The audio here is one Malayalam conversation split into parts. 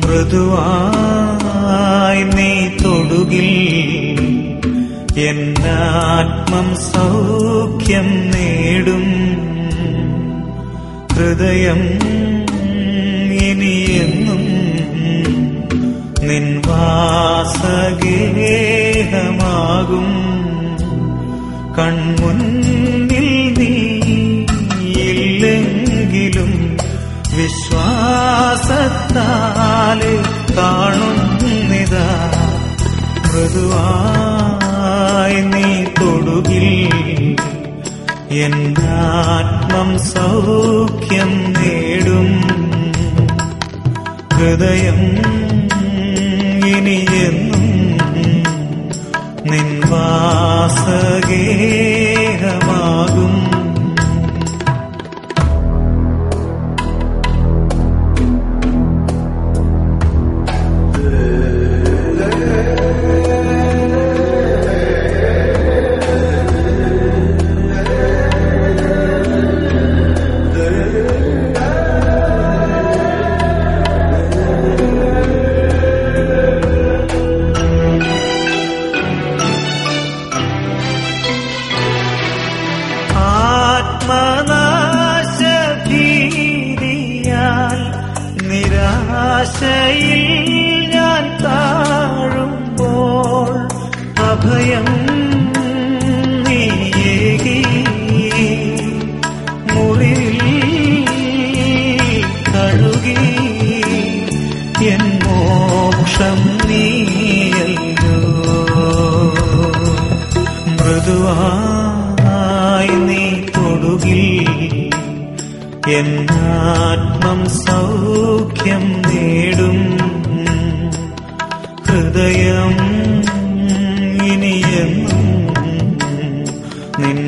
മൃദുവായി നീ തൊടുകിൽ എന്നാത്മം സൗഖ്യം നേടും ഹൃദയം ഇനിയെന്നും നിൻ വാസഗേഹമാകും കൺമുന്നിൽ നീ ഇല്ലെങ്കിലും വിശ്വാസത്താലെ കാണുന്നിതാ മൃദുവായി നീ തൊടുകിൽ എന്നാത്മം സൗഖ്യം നേടും ഹൃദയം ഇനിയെന്നും നിൻ വാസഗേഹമാകും ആത്മനാശഭീതിയാൽ നിരാശയിൽ ഞാൻ താഴുമ്പോൾ അഭയം നീയേകി മുറിവിൽ കഴുകി എൻ മോക്ഷം നീയല്ലോ മൃദുവായി നീ തൊടുകിൽ എന്നാത്മം സൗഖ്യം നേടും ഹൃദയം ഇനിയെന്നും നിൻ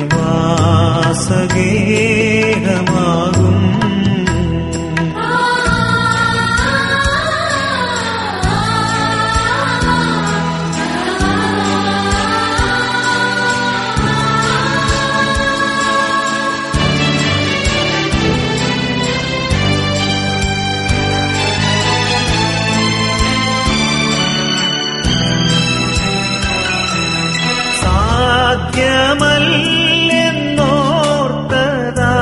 വാസഗേഹമാകും സാധ്യമല്ലെന്നോർത്തതാ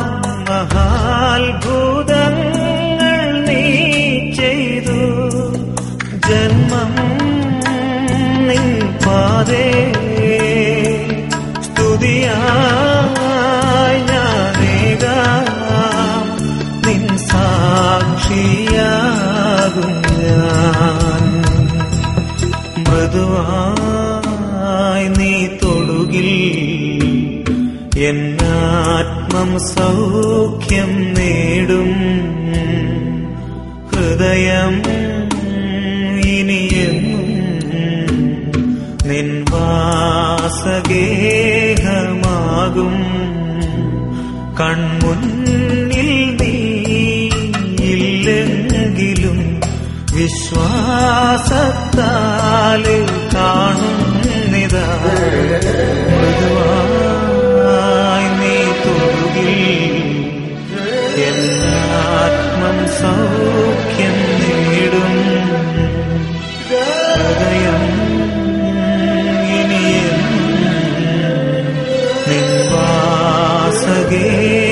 മഹാത്ഭുതങ്ങൾ നീ ചെയ്തു ജന്മം നിൻ പാതേ സ്തുതിയായി ഞാനേകാം നിൻ സാക്ഷിയാകും ഞാൻ മൃദുവായി നീ തൊടുകിൽ എന്നാത്മം സൗഖ്യം നേടും ഹൃദയം ഇനിയെന്നും നിൻ വാസഗേഹമാകും കൺമുന്നിൽ നീ ഇല്ലെങ്കിലും വിശ്വാസത്താലെ കാണുന്നിതാ മൃദുവായി നീ തൊടുകിൽ എന്നാത്മം സൗഖ്യം നേടും ഹൃദയം ഇനിയെന്നും നിൻ വാസഗേ